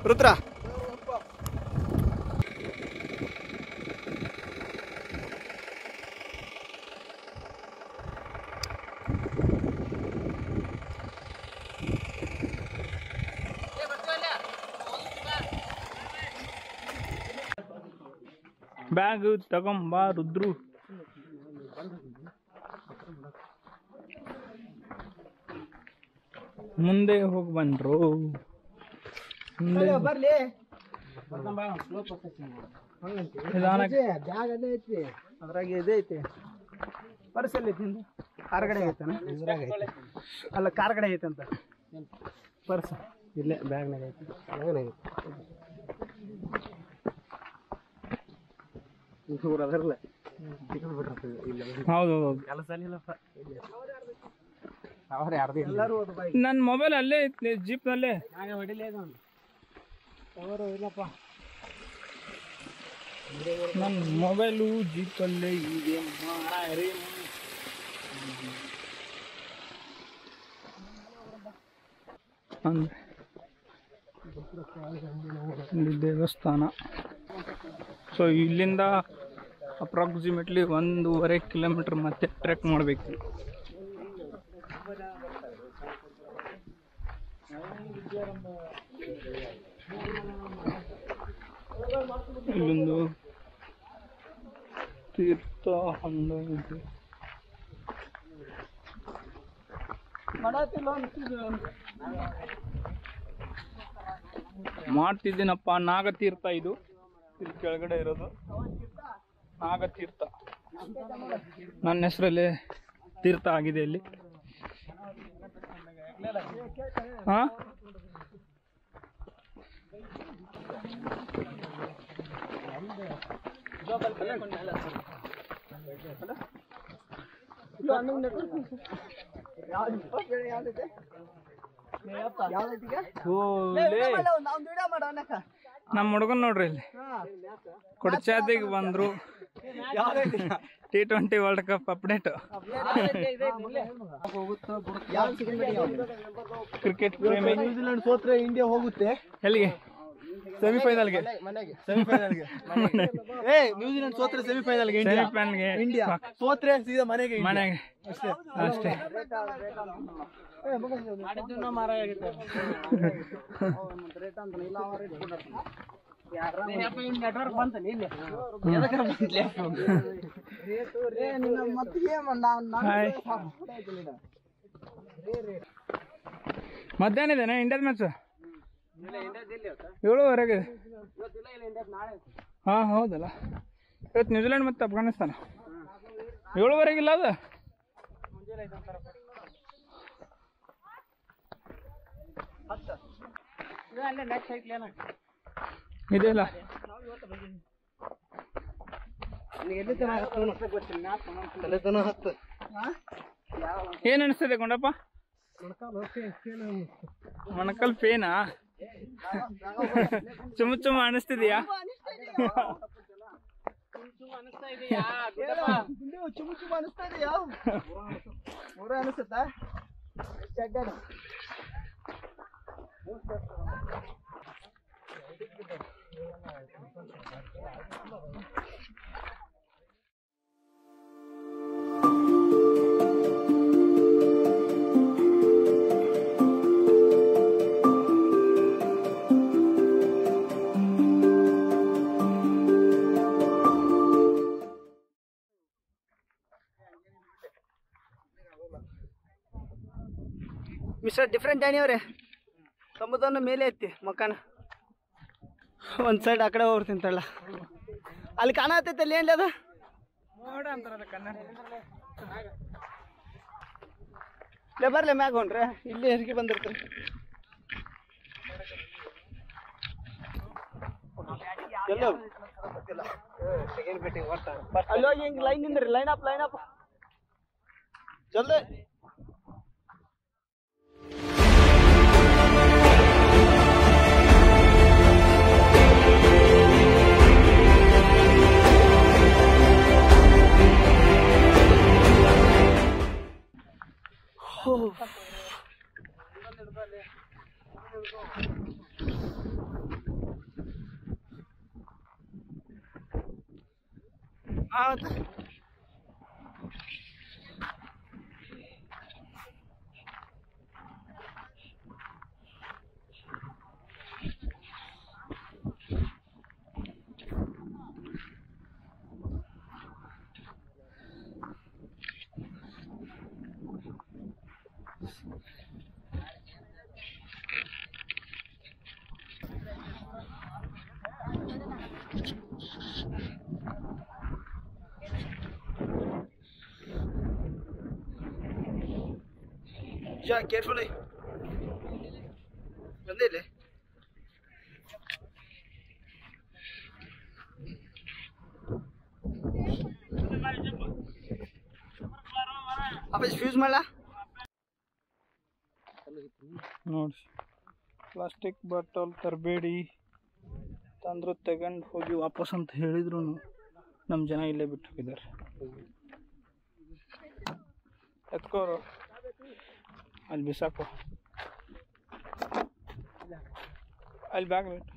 Rudra bag ತಗೊಂಬಾ ರುದ್ರು ಮುಂದೆ ಹೋಗಿ ಬಂದ್ರು ಮುಂದೆ ಬರ್ಲಿ ನಿಧಾನಕ್ಕೆ ಬ್ಯಾಗ್ ಅದೇ ಐತಿ ಅದ್ರಾಗ ಇದೇ ಐತಿ ಪರ್ಸ್ ಎಲ್ಲಿ ಐತಿ ನಿಂದು ಕಾರ್ ಕಡೆ ಐತನ ಅಲ್ಲ ಕಾರ್ ಕಡೆ ಐತೆ ಅಂತ ಪರ್ಸ್ ಇಲ್ಲೇ ಬ್ಯಾಗ್ನಾಗ ಐತಿ ಬ್ಯಾಗ್ನಾಗ ಐತಿ ಇವ್ರು ಅದರಲ್ಲ ಇಲ್ಲ ಹೌದು ಹೌದು ಕೆಲಸ ಇಲ್ಲಪ್ಪ ಅವ್ರು ಯಾರ್ದು ಎಲ್ಲರೂ ನನ್ನ ಮೊಬೈಲ್ ಅಲ್ಲೇ ಐತಿ ಜೀಪ್ನಲ್ಲೇ ನಾನೇ ಹೊಡಿಲೇ ಅವರು ಇಲ್ಲಪ್ಪ ನನ್ನ ಮೊಬೈಲು ಜೀಪಲ್ಲೇ ಇದೆ ಮಾರಿ ಅಂದ್ರೆ ಇಲ್ಲಿ ದೇವಸ್ಥಾನ ಸೊ ಇಲ್ಲಿಂದ ಅಪ್ರಾಕ್ಸಿಮೇಟ್ಲಿ ಒಂದೂವರೆ ಕಿಲೋಮೀಟರ್ ಮತ್ತೆ ಟ್ರೆಕ್ ಮಾಡಬೇಕು ಇಲ್ಲೊಂದು ತೀರ್ಥ ಹೊಂಡ ಇದೆ ಮಾಡ್ತಿದ್ದೀನಪ್ಪ ನಾಗತೀರ್ಥ ಇದು ಇಲ್ಲಿ ಕೆಳಗಡೆ ಇರೋದು ನಾಗತೀರ್ಥ ನನ್ನ ಹೆಸರಲ್ಲಿ ತೀರ್ಥ ಆಗಿದೆ ಇಲ್ಲಿ ಹಾ ಓಲೇ. ನಮ್ಮ ಹುಡುಗನ್ ನೋಡ್ರಿ ಇಲ್ಲಿ ಕೊಡಚಾದಿಗೆ ಬಂದ್ರು T twenty world cup update cricket ಪ್ರೇಮಿ ನ್ಯೂಜಿಲೆಂಡ್ ಸೋತ್ರೆ ಇಂಡಿಯಾ ಹೋಗುತ್ತೆ ಎಲ್ಲಿಗೆ ಸೆಮಿಫೈನಲ್ಗೆ ಸೆಮಿಫೈನಲ್ಗೆ ಏ ನ್ಯೂಜಿಲೆಂಡ್ ಸೋತ್ರೆ ಸೆಮಿಫೈನಲ್ಗೆ ಇಂಡಿಯಾ ಸೆಮಿಫೈನಲ್ಗೆ ಇಂಡಿಯಾ ಸೋತ್ರೆ ಸೀದಾ ಮನೆಗೆ ಇಂಡಿಯಾ. ಮನೆಗೆ ಅಷ್ಟೇ ಹಾಯ್ ಮಧ್ಯಾಹ್ನ ಇದೆನಾ ಇಂಡಿಯಾದ ಮ್ಯಾಚ್ ಏಳುವರೆಗೆ ಹಾಂ ಹೌದಲ್ಲ ಇವತ್ತು ನ್ಯೂಜಿಲೆಂಡ್ ಮತ್ತು ಅಫ್ಘಾನಿಸ್ತಾನ ಏಳುವರೆಗಿಲ್ಲ ಅದು ಇದೆಯಲ್ಲ ತಲೆತನ ಹತ್ತು ಏನು ಅನಿಸ್ತದೆ ಕೊಂಡಪ್ಪ ಮೊಣಕಲ್ ಪೇನಾ ಚುಮ್ಮ ಚುಮ್ಮ ಅನಿಸ್ತಿದ್ಯಾ ನೀವು ಚುಮ್ ಚುಮ್ ಅನಿಸ್ತಾ ಇದೆಯಾ ಮೂರ ಅನಿಸುತ್ತಾ ಚಡ್ಡನ ಮಿಸ್ಟರ್ ಡಿಫ್ರೆಂಟ್ ಜಾನಿ ಅವರೇ ಸಮುದ್ರನ ಮೇಲೆ ಎತ್ತಿ ಮಕ್ಕನ ಒಂದು ಸೈಡ್ ಆ ಕಡೆ ಹೋಗ್ತಿಂತಲ್ಲ ಅಲ್ಲಿ ಕಾಣತೈತೆ ಅಲ್ಲಿ ಏನ್ಲಿ ಅದು ಲೇ ಬರ್ಲೆ ಮ್ಯಾಗ ಹೊಂಟ್ರೆ ಇಲ್ಲಿ ಹೆರಿಗೆ ಬಂದಿರ್ತಾರೆ ಎಲ್ಲೋ ಅಲ್ಲಿ ಹೋಗಿ ಹಿಂಗೆ ಲೈನ್ ನಿಂದ್ರಿ ಲೈನ್ ಅಪ್ ಲೈನ್ ಅಪ್ ಜಲ್ದಿ ಹೌದು Ja, carefully. ಬಂದಿಲ್ಲ ಅಪ್ಪ ಫ್ಯೂಸ್ ಮಾಡ ನೋಡಿ ಪ್ಲಾಸ್ಟಿಕ್ ಬಾಟಲ್ ತರಬೇಡಿ ತಂದ್ರು ತಗೊಂಡು ಹೋಗಿ ವಾಪಸ್ ಅಂತ ಹೇಳಿದ್ರು ನಮ್ಮ ಜನ ಇಲ್ಲೇ ಬಿಟ್ಟು ಹೋಗಿದ್ದಾರೆ ಎತ್ಕೋರು ಅಲ್ಲಿ ಬಿಸಾಕು ಅಲ್ಲಿ ಬ್ಯಾಗ್ ಬಿಟ್ಟು